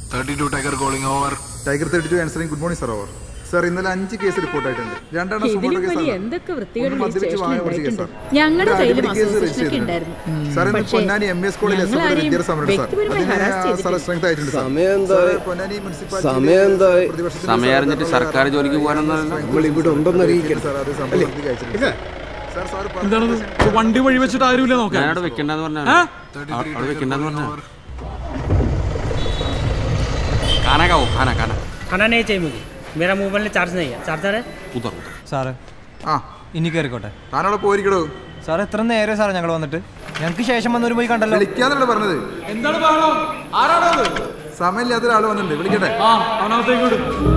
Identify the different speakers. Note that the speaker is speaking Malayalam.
Speaker 1: Thirty two tiger calling over
Speaker 2: tiger thirty two answering good morning sir over sir ഇന്നലെ അഞ്ച് കേസ് റിപ്പോർട്ട് ആയിട്ടുണ്ട് രണ്ടെണ്ണം
Speaker 3: ഇതിലും
Speaker 2: സുമോട്ടോ
Speaker 3: വലിയ
Speaker 2: കേസാണ്
Speaker 3: എന്തൊക്കെ വൃത്തികേട്
Speaker 2: ഒന്ന്
Speaker 3: ഈ
Speaker 2: മദ്യപിച്ച് വാങ്ങി
Speaker 3: സ്റ്റേഷനിൽ
Speaker 2: ഓടിച്ച
Speaker 3: ഉണ്ടായിട്ടുണ്ട്
Speaker 2: കേസാണ്.
Speaker 3: ഞങ്ങളുടെ
Speaker 2: ഒരു
Speaker 3: കയ്യിലും
Speaker 2: അടിപിടി കേസ്
Speaker 3: അസോസിയേഷൻ
Speaker 2: രജിസ്റ്റർ
Speaker 3: ഒക്കെ
Speaker 2: ചെയ്തിട്ടുണ്ട്.
Speaker 3: ഉണ്ടായിരുന്നു
Speaker 2: സാർ ഇന്ന്
Speaker 3: പക്ഷേ
Speaker 2: പൊന്നാനി എം എസ് കോളേജിൽ
Speaker 3: ഞങ്ങൾ
Speaker 2: എസ്
Speaker 3: ആരെയും
Speaker 2: വിദ്യാർത്ഥി സമരം സാർ
Speaker 3: വ്യക്തിപരമായി
Speaker 2: അതിന്
Speaker 3: harass
Speaker 2: സാർ
Speaker 3: ചെയ്തിട്ടില്ല.
Speaker 2: സ്ട്രെങ്ത് ആയിട്ടുണ്ട് സാർ
Speaker 4: സമയം എന്താ
Speaker 2: സാർ പൊന്നാനി മുനിസിപ്പാലിറ്റി
Speaker 4: സമയം എന്തായി?
Speaker 2: പ്രതിപക്ഷത്തിന്
Speaker 5: സമയം
Speaker 2: സാർ
Speaker 5: അറിഞ്ഞിട്ട്
Speaker 2: അതിനുള്ള
Speaker 5: സർക്കാർ ജോലിക്ക് പോകാനൊന്നുമല്ല.
Speaker 2: strength
Speaker 4: നമ്മൾ ഇവിടെ ഉണ്ടെന്ന് അറിയിക്കണം.
Speaker 2: സാർ അത് സംഭവം അയച്ചിട്ടുണ്ട് സാർ സാർ
Speaker 6: എന്താണത് ഇത് വണ്ടി വഴി വെച്ചിട്ട് ആരുമില്ല നോക്കാൻ
Speaker 5: ഞാനവിടെ വെക്കണ്ടെന്ന് പറഞ്ഞാ
Speaker 6: ആ?
Speaker 5: അവിടെ വെക്കണ്ടെന്ന് പറഞ്ഞാ खाना का वो खाना खाना
Speaker 7: खाना नहीं चाहिए मुझे मेरा मोबाइल में चार्ज नहीं है चार्जर है
Speaker 5: उधर उधर
Speaker 8: സാറ്
Speaker 2: ആ
Speaker 8: ഇനി കയറിക്കോട്ടെ
Speaker 2: താനവിടെ പോയിരിക്കടോ
Speaker 8: സാർ എത്ര നേരെ സാറേ ഞങ്ങൾ വന്നിട്ട് ഞങ്ങൾക്ക് ശേഷം വന്നവര് പോയി കണ്ടല്ലോ
Speaker 2: വിളിക്കാന്നല്ലേ പറഞ്ഞത്
Speaker 6: എന്താണ് ബഹളം ആരാണോ അത്
Speaker 2: സമയമില്ലാത്ത ഒരാൾ വന്നിട്ടുണ്ട് വിളിക്കട്ടെ
Speaker 6: ആ അവനകത്തേക്ക് വിടും